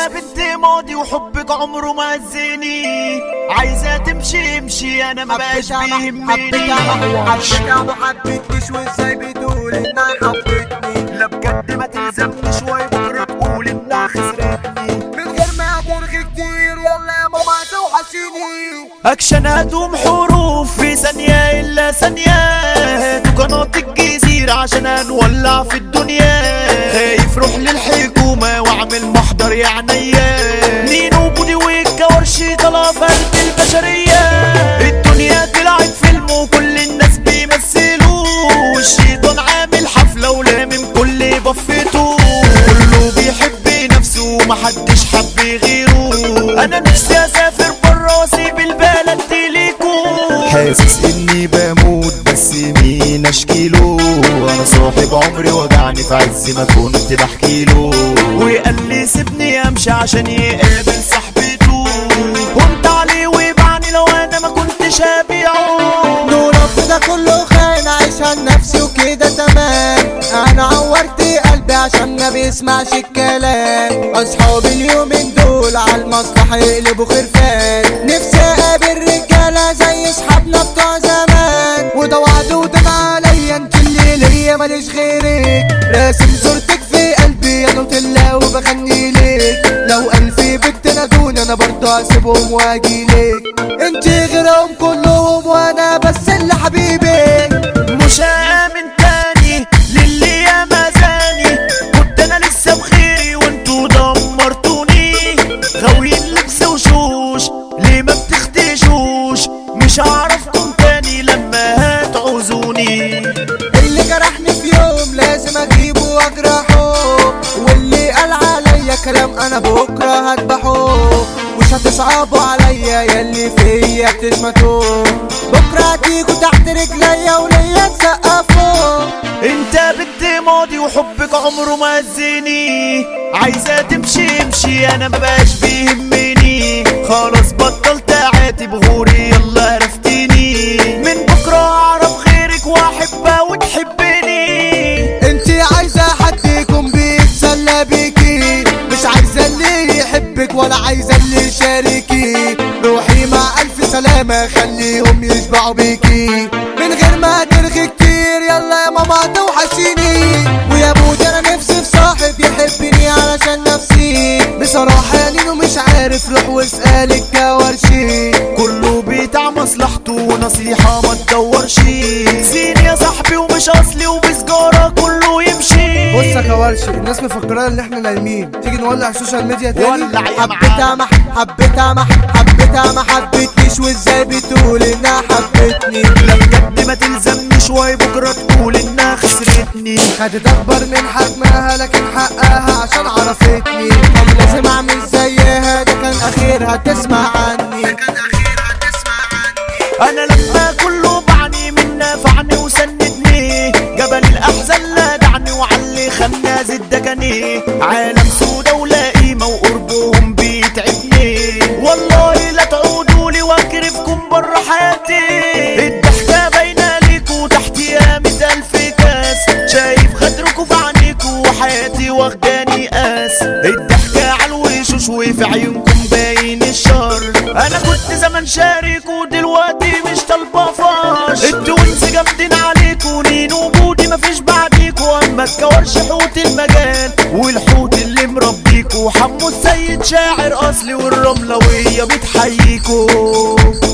بنت ماضي وحبك عمره ما هزني عايزة تمشي امشي انا ما بقاش بيهمني حبيتها ما حبيتكش وازاي بتقول انها حبتني لا بجد ما تلزمني شوية بكرة تقول انها خسرتني من غير ما ترغي كتير يلا يا ماما توحشيني اكشنات ومحروف في ثانية الا ثانية قناة الجزيرة عشان نولع في الدنيا خايف روح للحكومة واعمل محضر يا عينيا نينو بودي والكورشي طلع في قلب البشرية الدنيا طلعت فيلم وكل الناس بيمثلوا الشيطان عامل حفلة ولامم كل بفته كله بيحب نفسه ومحدش حب غيره انا نفسي اسافر برا واسيب البلد دي ليكو حاسس اني بموت بس مين اشكيله انا صاحب عمري وجعني في عز ما كنت بحكيله وقال لي سيبني امشي عشان يقابل صاحبته كنت عليه ويبعني لو انا ما كنتش هبيعه نورك ده كله خان عايشها لنفسي وكده تمام انا عورت قلبي عشان ما بيسمعش الكلام اصحابي اليومين دول على المصلحة يقلبوا خرفان نفسي اقابل رجالة زي اصحابنا بتوع زمان وده وعد وده عليا انت اللي ليا ماليش غيرك راسم صورتك في قلبي يا نوتيلا وبغني لك لو الف بنت نادوني انا برضه هسيبهم واجيلك انت غيرهم كلهم وانا بس اللي حبيبك مش هامن تاني للي يا مزاني كنت انا لسه بخيري وانتوا دمرتوني غاويين لبس وشوش ليه ما بتختشوش مش هعرفكم تاني لما هتعوزوني اللي جرحني في يوم لازم اجيبه واجرحه واللي قال عليا كلام انا بكره هذبحه مش هتصعبوا عليا ياللي فيا بتشمتوا بكره هتيجوا تحت رجليا وليا تسقفوا انت بنت ماضي وحبك عمره ما هزني عايزة تمشي امشي انا ما بقاش بيهمني خلاص بطلت اعاتب غوري يلا عرفتيني من بكرة اعرف غيرك واحبها وتحبني انت عايزه حد يكون بيتسلى بيكي مش عايزه اللي يحبك ولا عايزه اللي يشاركي روحي مع الف سلامه خليهم يشبعوا بيكي من غير ما ترغي كتير يلا يا ماما توحشيني ويا بودي انا نفسي في صاحب يحبني علشان نفسي بصراحه يا نينو مش عارف روح واسال الكوارشي كله بتاع مصلحته ونصيحة ما تدورش زين يا صاحبي ومش اصلي وبسجارة كله يمشي بص يا كوارشي الناس مفكرانا ان احنا نايمين تيجي نولع السوشيال ميديا تاني ولع يا حبيتها ما حبيتها ما حبيتها ما حبيتنيش وازاي بتقول انها حبتني لا بجد ما تلزمنيش واي بكرة تقول انها خسرتني خدت اكبر من حجمها لكن حقها عشان عرفتني كان لازم اعمل زيها ده كان اخيرها تسمع عني انا لما كله بعني من نفعني وسندني جبل الاحزان لدعني وعلي خنا زد دكني عالم سودا ولا قيمه وقربهم بيتعبني والله لا تعودوا لي واكرفكم بره حياتي الضحكه باينه ليكوا تحتيها مئة الف كاس شايف غدركوا في عينيكوا وحياتي واخداني قاس الضحكه على الوشوش وفي عيونكم باين الشر انا كنت زمان شارك ودلوقتي مش طالبه فاش التوينز جامدين عليكوا نينو بودي مفيش بعديكوا اما الكورش حوت المجال والحوت اللي مربيكوا حمو السيد شاعر اصلي والرملويه بتحييكوا